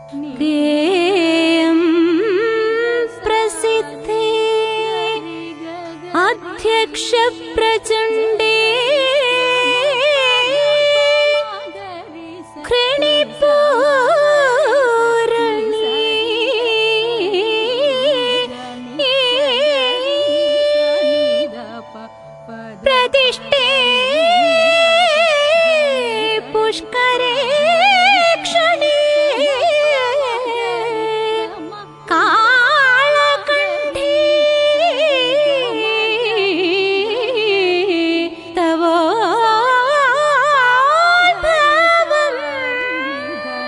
ध्येयं प्रसिद्धे अध्यक्षप्रचण्डे प्रतिष्ठे पुष्करे क्षणे कालकण्ठे तवोद्भवम्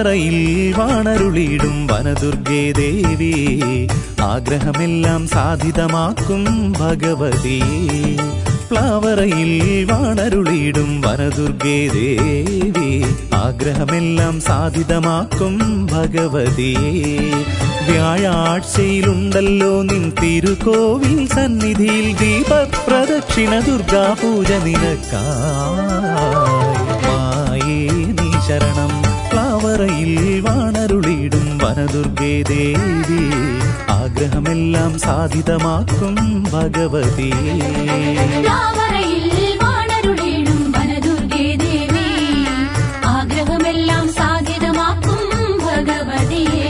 പ്ലാവറയിൽ വാണരുളിയിടും വനദുർഗേ ദേവി ആഗ്രഹമെല്ലാം സാധിതമാക്കും ഭഗവതി പ്ലാവറയിൽ വാണരുളിയിടും വനദുർഗേ ദേവി ആഗ്രഹമെല്ലാം സാധിതമാക്കും ഭഗവതി വ്യാഴാഴ്ചയിലുണ്ടല്ലോ നിൻ തിരുക്കോവിൽ സന്നിധിയിൽ ദീപപ്രദക്ഷിണ ദുർഗാ പൂജ നിനക്കായി മായേ നീ ശരണം പ്ലാവറയിൽ വാണരുളിയിടും വനദുർഗേ ദേവി ആഗ്രഹമെല്ലാം സാധിതമാക്കും ഭഗവതി പ്ലാവറയിൽ വാണരുളിയിടും വനദുർഗേ ദേവി ആഗ്രഹമെല്ലാം സാധ്യതമാക്കും ഭഗവതിയേ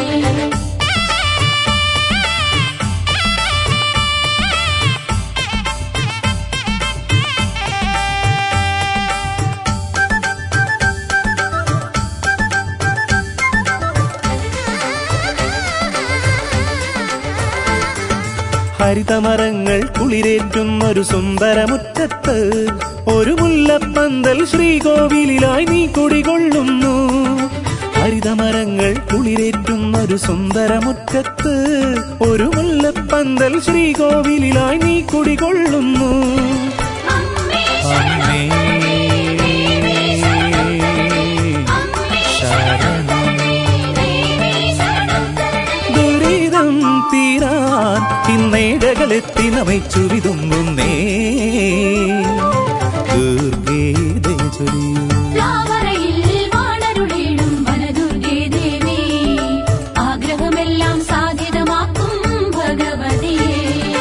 ഹരിതമരങ്ങൾ കുളിരേറ്റുന്നൊരു സുന്ദരമുറ്റത്ത് ഒരു മുല്ലപ്പന്തൽ ശ്രീകോവിലായി നീ കുടികൊള്ളുന്നു ഹരിതമരങ്ങൾ കുളിരേറ്റുന്നൊരു സുന്ദരമുറ്റത്ത് ഒരു മുല്ലപ്പന്തൽ ശ്രീകോവിലായി നീ കുടികൊള്ളുന്നു അമ്മേ അമ്മേ ശരണം ദുരിതം തീരാൻ ഇന്നേടകളെത്തി നമിച്ചു വിതുമ്പുന്നേ ദുർഗേ ദേചൊരിയൂ പ്ലാവറയിൽ വാണരുളിയിടും വനദുർഗേ ദേവി ആഗ്രഹമെല്ലാം സാധ്യതമാക്കും ഭഗവതിയേ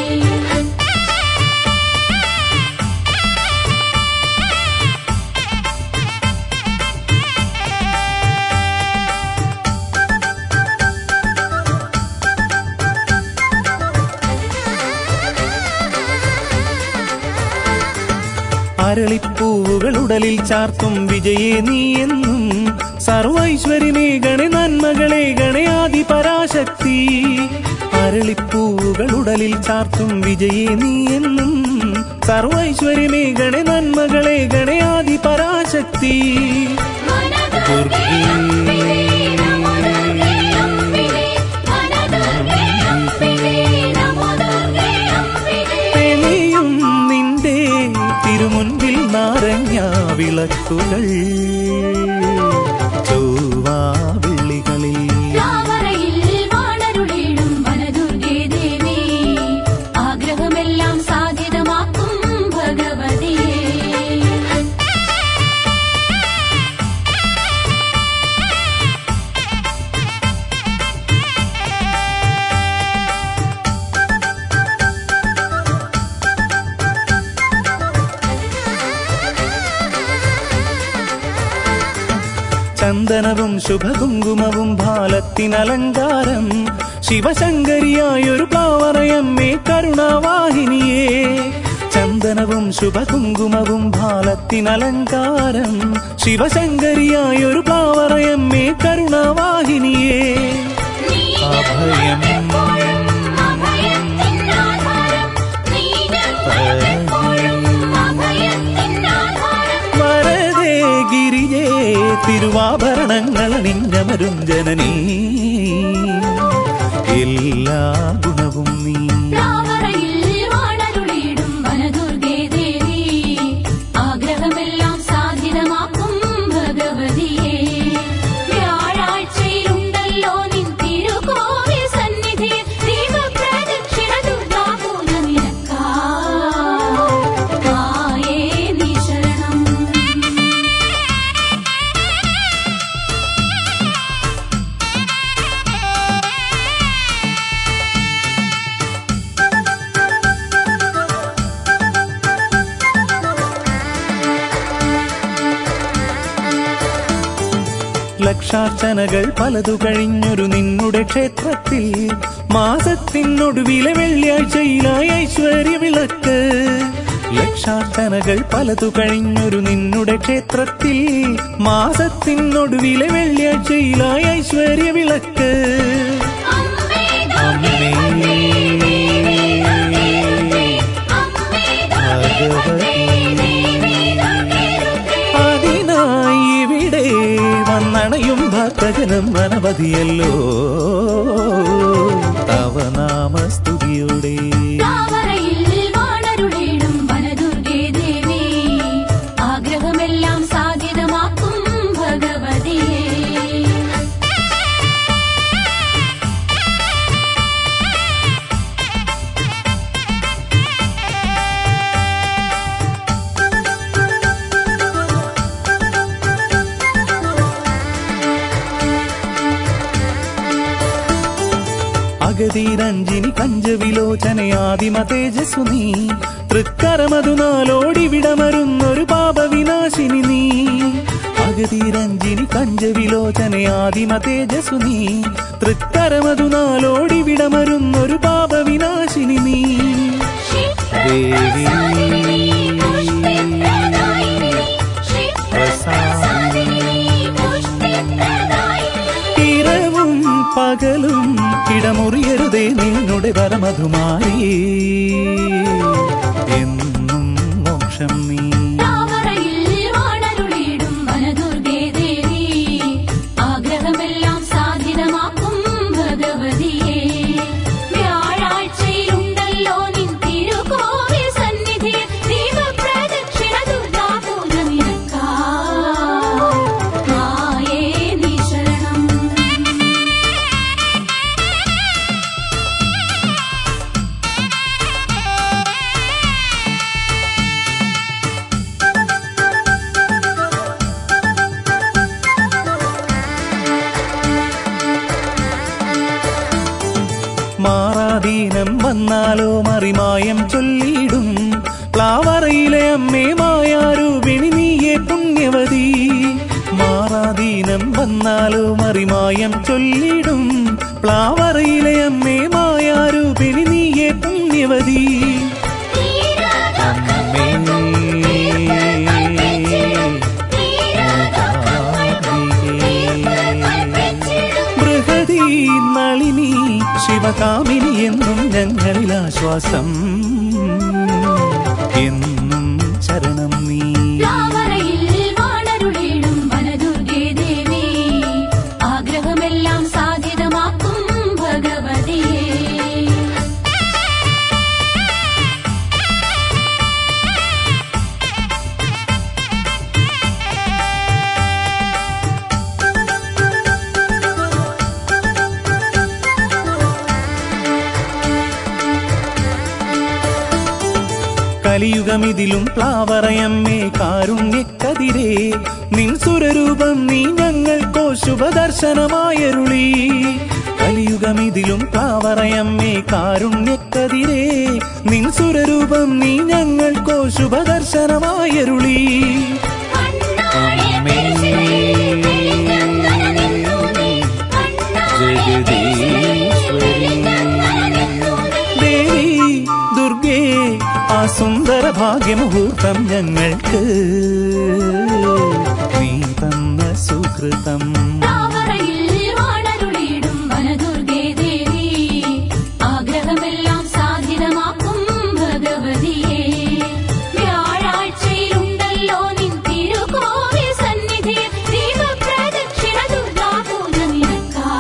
അരളിപ്പൂവുകൾ ഉടലിൽ ചാർത്തും വിജയേ നീ എന്നും സർവൈശ്വര്യമേ ഗണ നന്മകളെ ഗണയാദി പരാശക്തി അരളിപ്പൂവുകൾ ഉടലിൽ ചാർത്തും വിജയേ നീ എന്നും സർവൈശ്വര്യമേ ഗണ നന്മകളെ ഗണയാദി പരാശക്തി വനദുർഗേ അംബികേ നമോ ദുർഗേ അംബികേ വനദുർഗേ അംബികേ നമോ ദുർഗേ അംബികേ തെളിയും നിന്റെ തിരുമുൻപിൽ നാരങ്ങ വിളക്കുകൾ ചൊവ്വാവിള്ളികളിൽ പ്ലാവറയിൽ വാണരുളിയിടും വനദുർഗേ ദേവി ആഗ്രഹമെല്ലാം സാധ്യതമാക്കും ഭഗവതിയേ ചന്ദനവും ശുഭകുങ്കുമവും ഭാലത്തിനലങ്കാരം ശിവശങ്കരിയായൊരു പ്ലാവറയമ്മേ കരുണാവാഹിനിയേ ചന്ദനവും ശുഭകുങ്കുമവും ഭാലത്തിനലങ്കാരം ശിവശങ്കരിയായൊരു പ്ലാവറയമ്മേ കരുണാവാഹിനിയേ അഭയം വരദേ ഗിരിജേ തിരുവാഭരണങ്ങൾ അണിഞ്ഞമരും ജനനീ എല്ലാ ഗുണവും നീ ആഗ്രഹമെല്ലാം സാധ്യതമാക്കും ഭഗവതിയെ വ്യാഴാഴ്ചയിലുണ്ടല്ലോ നിൻ തിരുകോവിൽ സന്നിധി ദീപപ്രദക്ഷിണ ദുർഗാപൂജ നിനക്കായേ നീ ശരണം ലക്ഷാർച്ചനകൾ പലതു കഴിഞ്ഞൊരു നിന്നുടെ ക്ഷേത്രത്തിൽ മാസത്തിനൊടുവിലെ വെള്ളിയാഴ്ചയിലായി ഐശ്വര്യ വിളക്ക് ലക്ഷാർച്ചനകൾ പലതു കഴിഞ്ഞൊരു നിന്നുടെ ക്ഷേത്രത്തിൽ മാസത്തിനൊടുവിലെ വെള്ളിയാഴ്ചയിലായി ഐശ്വര്യ വിളക്ക് അമ്മേ അമ്മേ ഭഗവതി അതിനായി ഇവിടെ വന്നണയും ഭക്തജ ഗുണം അനവധിയല്ലോ തവ നാമസ്തുതിയോടെ താമരയിൽ വാണരുളിടും വനദുർഗേ ദേവി ആഗ്രഹമെല്ലാം സാധ്യതമാക്കും ഭഗവതിയേ അഗതിരഞ്ജിനി കഞ്ചവിലോചനയാദിമ തേജസ്സു നീ തൃക്കരമതു നാലോടി വിടമരുന്നൊരു പാപവിനാശിനി നീ അഗതിരഞ്ജിനി കഞ്ചവിലോചനയാദിമ തേജസ്സു നീ തൃക്കരമതു നാലോടി വിടമരുന്നൊരു പാപവിനാശിനി നീ ദേവി ഇരവും പകലും ഇടമുറിയരുതേ നിന്നുടെ പരമധുമാരി എന്നും മോക്ഷം നീ താമരയിൽ വാണരുളിടും വനദുർഗേ ദേവി ആഗ്രഹമെല്ലാം സാധ്യതമാക്കും ഭഗവതിയേ വ്യാഴാഴ്ചയിലുണ്ടല്ലോ നിൻ തിരുകോവിൽ സന്നിധി ദീപപ്രദക്ഷിണ ദുർഗാപൂജ നിനക്കാ മായേ നീ ശരണം മാറാദീനം വന്നാലോ മറിമായം ചൊല്ലിയിടും പ്ലാവറയിലെ അമ്മേ മായാരൂപിണി നീയെ പുണ്യവതി മാറാദീനം വന്നാലോ മറിമായം ചൊല്ലിടും പ്ലാവറയിലെ അമ്മേ മായാരൂപിണി നീയെ പുണ്യവതി അമ്മേ ബൃഹദീ നളിനി ശിവകാമിനി എന്നും ഞങ്ങളിൽ ആശ്വാസം എന്നും ശരണം നീ താമരയിൽ വാണരുളിടും വനദുർഗേ ദേവി ആഗ്രഹമെല്ലാം സാധ്യതമാക്കും ഭഗവതിയേ കലിയുഗമിതിലും പ്ലാവറയമ്മേ കാരുണ്യക്കതിരേ നിൻ സുരരൂപം നീ ഞങ്ങൾക്കോ ശുഭദർശനമായരുളി കലിയുഗമിതിലും പ്ലാവറയമ്മേ കാരുണ്യക്കതിരേ നിൻ സുരരൂപം നീ ഞങ്ങൾക്കോ ശുഭദർശനമായരുളി അമ്മേ ജഗദീശ്വരി ദേവി ദുർഗേ ആ സുന്ദര ഭാഗ്യമുഹൂർത്തം ഞങ്ങൾക്ക് നീ തന്ന സുഹൃതം താമരയിൽ വാണരുളിടും വനദുർഗേ ദേവി ആഗ്രഹമെല്ലാം സാധ്യതമാക്കും ഭഗവതിയേ വ്യാഴാഴ്ചയിലുണ്ടല്ലോ നിൻ തിരുകോവിൽ സന്നിധി ദീപപ്രദക്ഷിണ ദുർഗാപൂജ നിനക്കാ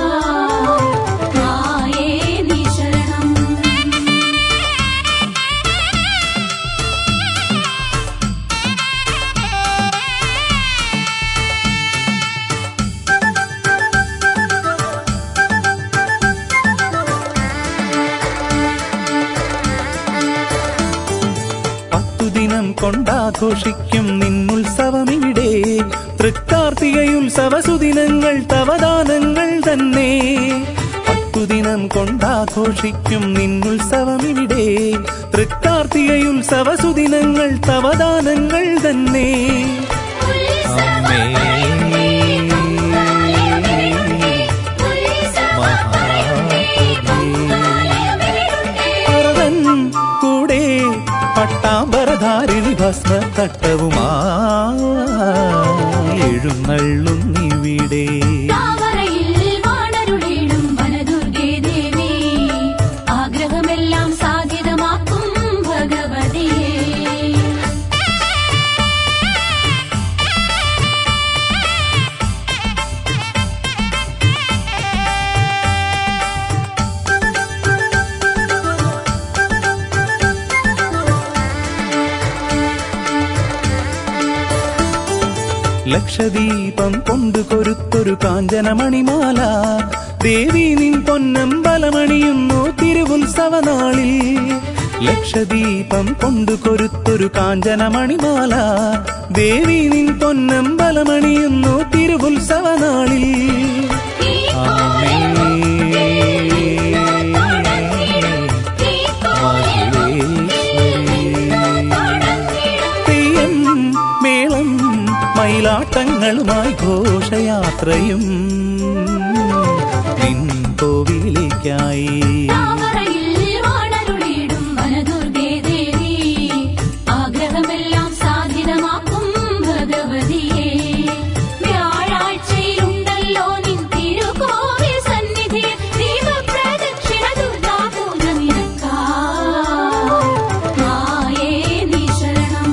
മായേ നീ ശരണം പത്തു ദിനം കൊണ്ടാഘോഷിക്കും നിന്നുത്സവമിവിടെ തൃക്കാർത്തികയുത്സവ സുദിനങ്ങൾ തവദാനങ്ങൾ തന്നെ പത്തു ദിനം കൊണ്ടാഘോഷിക്കും നിന്നുത്സവമിവിടെ തൃക്കാർത്തികയുത്സവ സുദിനങ്ങൾ തവദാനങ്ങൾ തന്നെ അമ്മേ പർവൻ കൂടെ പട്ടാമ്പരധാരിണി ഭസ്മ തട്ടവുമാ എഴുന്നള്ളും ഇവിടെ താമരയിൽ വാണരുളിടും വനദുർഗേ ദേവി ആഗ്രഹമെല്ലാം സാധ്യതമാക്കും ഭഗവതിയേ ലക്ഷദീപം കൊണ്ടു കൊരുത്തൊരു കാഞ്ചനമണിമാല ദേവി നിൻ പൊന്നമ്പലമണിയുന്നു തിരുവുത്സവനാളിൽ ലക്ഷദീപം കൊണ്ടു കൊരുത്തൊരു കാഞ്ചനമണിമാല ദേവി നിൻ പൊന്നമ്പലമണിയുന്നു തിരുവുത്സവനാളിൽ ആമേ തെയ്യം മേളം മയിലാട്ടങ്ങളുമായി ഘോഷയാത്രയും നിൻ കോവിലേക്കായി താമരയിൽ വാണരുളിയിടും വനദുർഗേ ദേവി ആഗ്രഹമെല്ലാം സാധ്യതമാക്കും ഭഗവതിയെ വ്യാഴാഴ്ചയിലുണ്ടല്ലോ നിൻ തിരുകോവിൽ സന്നിധി ദീപപ്രദക്ഷിണ ദുർഗാപൂജ നിനക്കാ മായേ നീ ശരണം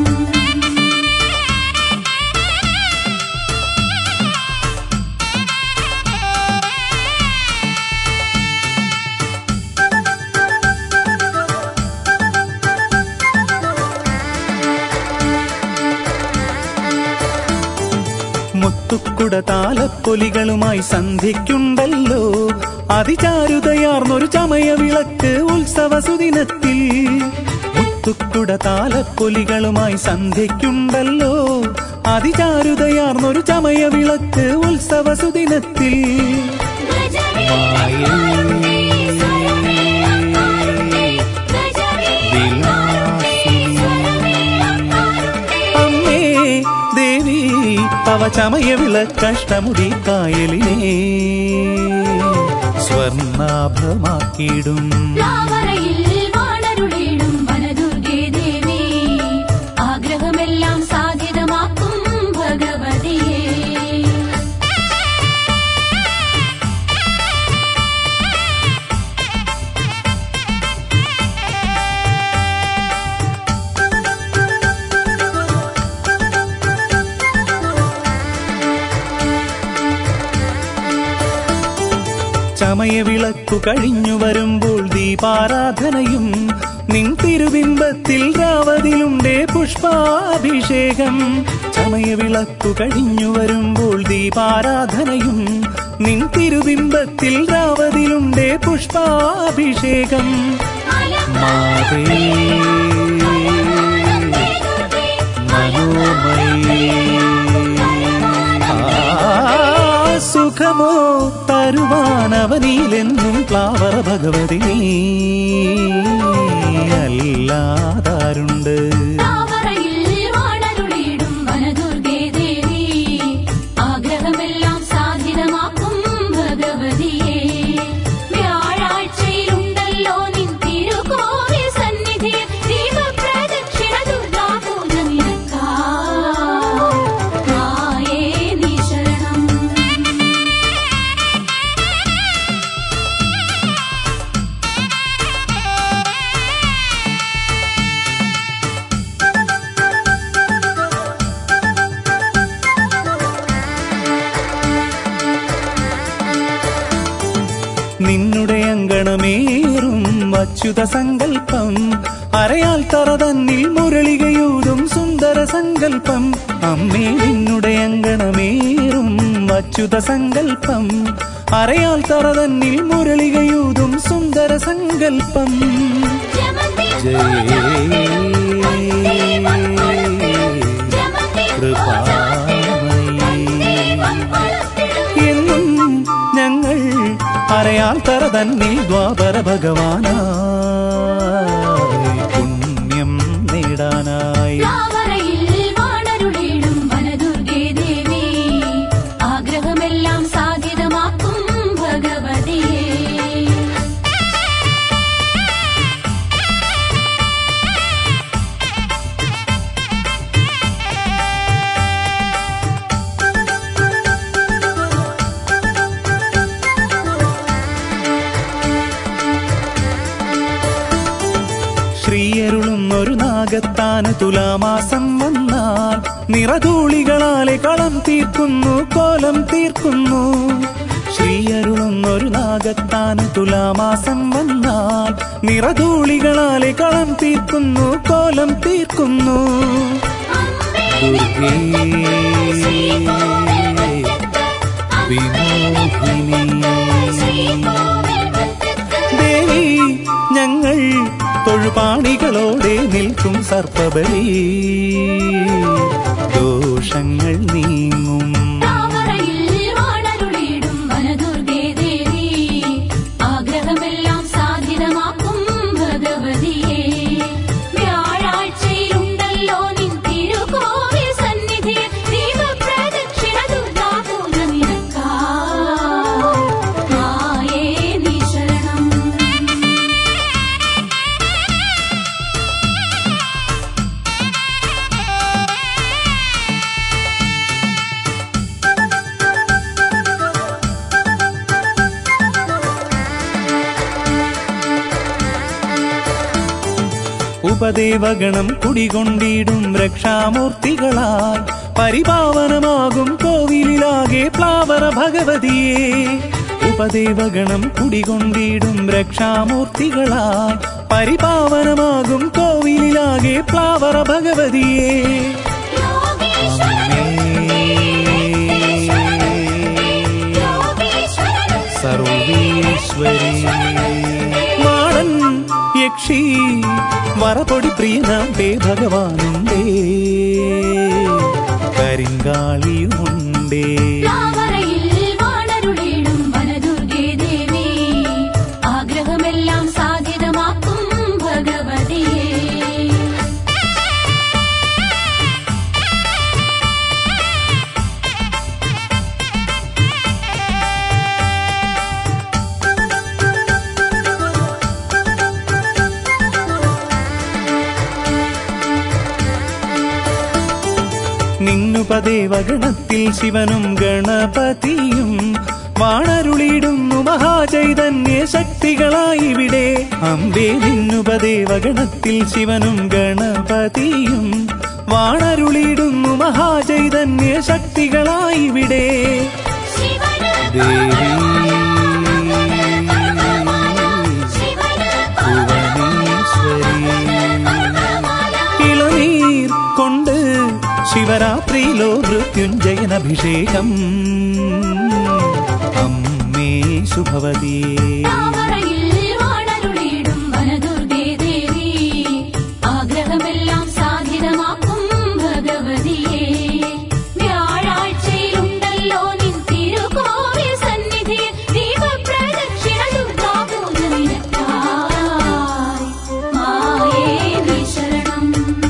മുത്തുക്കുട താലപ്പൊലികളുമായി സന്ധ്യയ്ക്കുണ്ടല്ലോ അതിചാരുതയാർന്നൊരു ചമയ വിളക്ക് ഉത്സവ സുദിനത്തിൽ മുത്തുക്കുട താലപ്പൊലികളുമായി സന്ധ്യയ്ക്കുണ്ടല്ലോ അതിചാരുതയാർന്നൊരു ചമയ വിളക്ക് ഉത്സവ സുദിനത്തിൽ അമ്മേ ദേവി തവ ചമയ വിളക്കഷ്ടമുടി കായലിനെ സ്വർണാഭമാക്കിയിടും താമരയിൽ വാണരുളിയിടും വനദുർഗേ ദേവി ആഗ്രഹമെല്ലാം സാധ്യതമാക്കും ഭഗവതിയെ ചമയ വിളക്കു കഴിഞ്ഞു വരുമ്പോൾ ദീപാരാധനയും നിൻ തിരുബിംബത്തിൽ രാവതിലുണ്ടേ പുഷ്പാഭിഷേകം ചമയ വിളക്കു കഴിഞ്ഞു വരുമ്പോൾ ദീപാരാധനയും നിൻ തിരുബിംബത്തിൽ രാവതിലുണ്ടേ പുഷ്പാഭിഷേകം മാതേ ആ സുഖമോ തരുവാനവനിലെന്നും ക്ലാവറ ഭഗവതി നീ അല്ലാതാരുണ്ട് താമരയിൽ വാണരുളിയിടും വനദുർഗേ ദേവി ആഗ്രഹമെല്ലാം സാധ്യതമാക്കും ഭഗവതിയെ വ്യാഴാഴ്ചയിലുണ്ടല്ലോ നിൻ തിരുകോവിൽ സന്നിധി ദീപപ്രദക്ഷിണ ദുർഗാപൂജ നിനക്കാ മായേ നീ ശരണം നിന്നുടെ അങ്കണമേറും അച്യുത സങ്കൽപ്പം അരയാൽ തറ തന്നിൽ മുരളികയൂതും സുന്ദര സങ്കൽപ്പം അമ്മേ നിന്നുടെ അങ്കണമേറും അച്യുത സങ്കൽപ്പം അരയാൽ തറ തന്നിൽ മുരളികയൂതും സുന്ദര സങ്കൽപ്പം ജയേ എന്നും ഞങ്ങൾ അരയാൽ തറ തന്നിൽ ദ്വാപര ഭഗവാനായി പുണ്യം നേടാനായി താമരയിൽ വാണരുളിയിടും വനദുർഗേ ദേവി ആഗ്രഹമെല്ലാം സാധ്യതമാക്കും ഭഗവതിയെ ശ്രീയരുളുന്നൊരു നാഗത്താന് തുലാമാസം വന്നാൽ നിറധൂളികളാലെ കളം തീർക്കുന്നു കോലം തീർക്കുന്നു ശ്രീയരുളുന്നൊരു നാഗത്താന് തുലാമാസം വന്നാൽ നിറധൂളികളാലെ കളം തീർക്കുന്നു കോലം തീർക്കുന്നു അമ്മേ ദുർഗേ വിമോഹിനി ദേവി ഞങ്ങൾ തൊഴുപാണികളോടെ നിൽക്കും സർപ്പബലി ദോഷങ്ങൾ നീങ്ങും താമരയിൽ വാണരുളിയിടും വനദുർഗേ ദേവി ആഗ്രഹമെല്ലാം സാധ്യതമാക്കും ഭഗവതിയെ വ്യാഴാഴ്ചയിലുണ്ടല്ലോ നിൻ തിരുകോവിൽ സന്നിധിയിൽ ദീപപ്രദക്ഷിണ ദുർഗാപൂജനിനക്കാ മായേ നീ ശരണം ഉപദേവഗണം കുടികൊണ്ടിടും രക്ഷാമൂർത്തികളായി പരിപാവനമാകും കോവിലിലാകെ പ്ലാവറ ഭഗവതിയെ ഉപദേവഗണം കുടികൊണ്ടിടും രക്ഷാമൂർത്തികളായി പരിപാവനമാകും കോവിലിലാകെ പ്ലാവറ ഭഗവതിയെ സർവീശ്വരി മാടൻ യക്ഷി വറപൊടി പ്രിയനാമ്പേ ഭഗവാനുണ്ടേ കരിങ്കാളിയുമുണ്ടേ താമരയിൽ വാണരുളിയിടും വനദുർഗേ ദേവി ആഗ്രഹമെല്ലാം സാധ്യതമാക്കും ഭഗവതിയെ നിന്നുപദേവഗണത്തിൽ ശിവനും ഗണപതിയും വാണരുളിയിടുന്നു മഹാചൈതന്യ ശക്തികളായിവിടെ അമ്പേ നിന്നുപദേവഗണത്തിൽ ശിവനും ഗണപതിയും വാണരുളിയിടുന്നു മഹാചൈതന്യ ശക്തികളായിവിടെ ശിവന് ദേവി ഭുവനേശ്വരി ഇളനീർ കൊണ്ട് ശിവരാത്രിയിലോ മൃത്യുഞ്ജയനഭിഷേകം അമ്മേ ശുഭവതിയേ താമരയിൽ വാണരുളിയിടും വനദുർഗേ ദേവി ആഗ്രഹമെല്ലാം സാധ്യതമാക്കും ഭഗവതിയെ വ്യാഴാഴ്ചയിലുണ്ടല്ലോ നിൻ തിരുകോവിൽ സന്നിധിയിൽ ദീപപ്രദക്ഷിണ ദുർഗാപൂജനിനക്കായി മായേ നീ ശരണം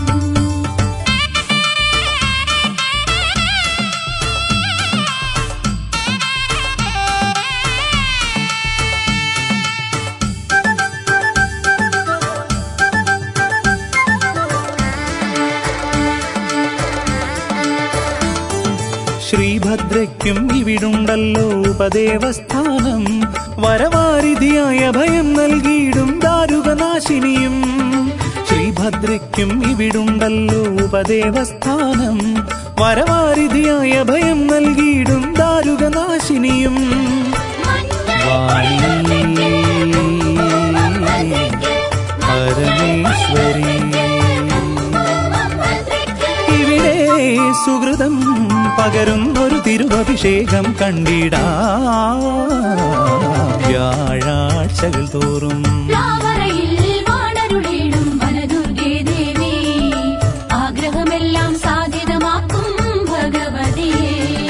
ശ്രീഭദ്രയ്ക്കും ഇവിടുണ്ടല്ലോ ഉപദേവസ്ഥാനം വരവാരിധിയായ ഭയം നൽകിയിടും ദാരുകനാശിനിയും ശ്രീഭദ്രയ്ക്കും ഇവിടുണ്ടല്ലോ ഉപദേവസ്ഥാനം വരവാരിധിയായ ഭയം നൽകിയിടും ദാരുകനാശിനിയും പരമേശ്വരി ഇവിടെ സുഹൃതം പകരുന്നൊരു തിരുവഭിഷേകം കണ്ടിടാ വ്യാഴാഴ്ചകൾ തോറും താമരയിൽ വാണരുളിയിടും വനദുർഗേ ദേവി ആഗ്രഹമെല്ലാം സാധ്യതമാക്കും ഭഗവതിയെ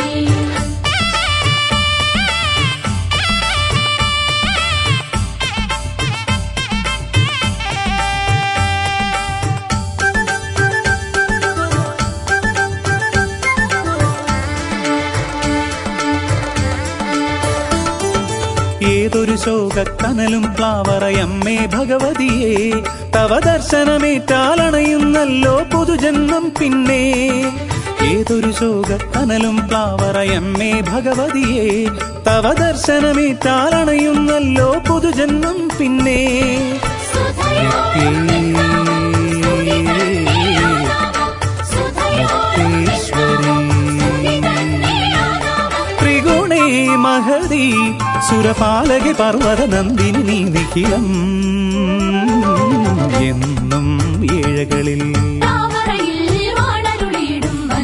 ഏതൊരു ശോകക്കനലും പ്ലാവറയമ്മേ ഭഗവതിയെ തവ ദർശനമേറ്റാലണയുന്നല്ലോ പുതുജന്മം പിന്നെ ഏതൊരു ശോകക്കനലും പ്ലാവറയമ്മേ ഭഗവതിയെ തവ ദർശനമേറ്റാലണയുന്നല്ലോ പുതുജന്മം പിന്നെ ത്രിഗുണേ മഹതി സുരപാലകി പർവ്വത നന്ദിനി നീ നിഖിലം എന്നും ഏഴകളിൽ താമരയിൽ വാണരുളിയിടും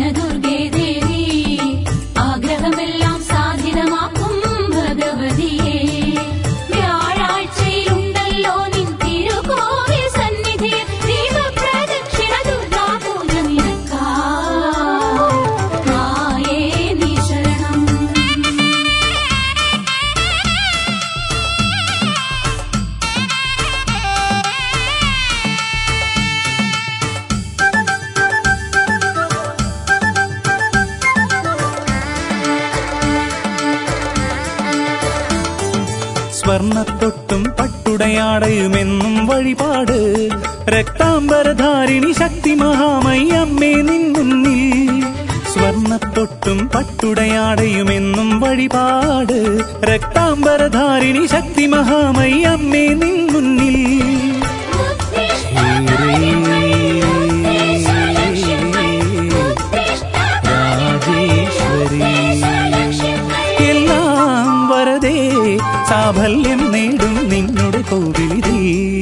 സ്വർണത്തൊട്ടും പട്ടുടയാടയുമെന്നും വഴിപാട് രക്താംബരധാരിണി ശക്തി മഹാമയ്യമ്മേ നിൻ മുന്നിൽ സ്വർണത്തൊട്ടും പട്ടുടയാടയുമെന്നും വഴിപാട് രക്താംബരധാരിണി ശക്തി മഹാമയ്യമ്മേ നിൻ മുന്നിൽ രാജേശ്വരി എല്ലാം വരതേ സാഫല്യം നേടും നിന്നുടെ കോവിലിതേ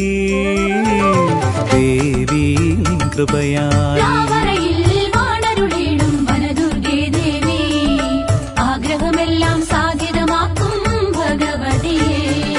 ദേവി നിൻ കൃപയായി താമരയിൽ വാണരുളിടും വനദുർഗേ ദേവി ആഗ്രഹമെല്ലാം സാധ്യതമാക്കും ഭഗവതിയേ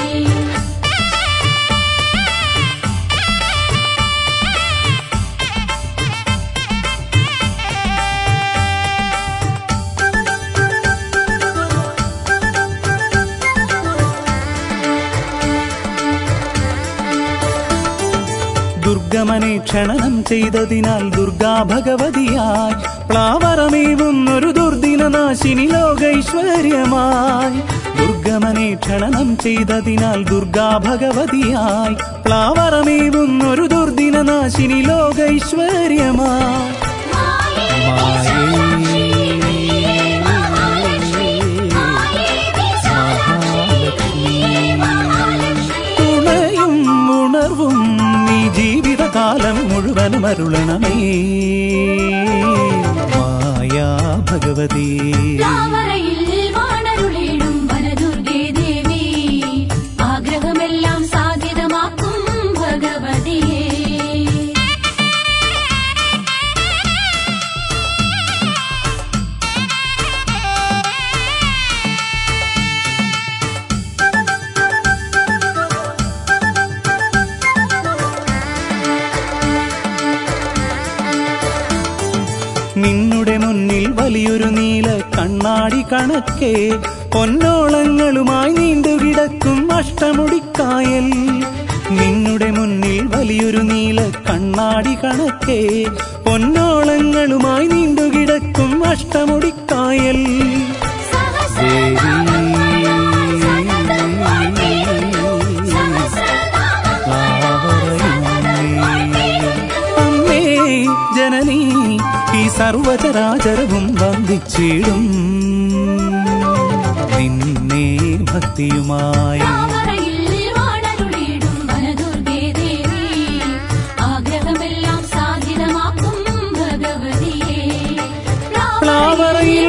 ദുർഗമനെ ക്ഷണനം ചെയ്തതിനാൽ ദുർഗാ ഭഗവതിയായി പ്ലാവറമേവുന്നൊരു ദുർദിനനാശിനി ലോകൈശ്വര്യമായി ദുർഗമനെ ക്ഷണനം ചെയ്തതിനാൽ ദുർഗാ ഭഗവതിയായി പ്ലാവറമേവുന്നൊരു ദുർദിനനാശിനി ലോകൈശ്വര്യമായി തുണയും ഉണർവും നീ ജീവിതകാലം മുഴുവനും അരുളണമേ മായാ ഭഗവതി താമരയിൽ വാണരുളിടും വനദുർഗേ ദേവി ആഗ്രഹമെല്ലാം സാധ്യതമാക്കും ഭഗവതിയേ നിന്നുടെ മുന്നിൽ വലിയൊരു നീല കണ്ണാടി കണക്കെ പൊന്നോളങ്ങളുമായി നീണ്ടുകിടക്കും അഷ്ടമുടിക്കായൽ നിന്നുടെ മുന്നിൽ വലിയൊരു നീല കണ്ണാടി കണക്കെ പൊന്നോളങ്ങളുമായി നീണ്ടുകിടക്കും അഷ്ടമുടിക്കായൽ അമ്മേ ജനനി ഈ സർവചരാചരവും വന്ദിച്ചിടും നിന്നെ ഭക്തിയുമായി താമരയിൽ വാണരുളിടും വനദുർഗേ ദേവി ആഗ്രഹമെല്ലാം സാധ്യതമാക്കും ഭഗവതിയേ പ്ലാവറയിൽ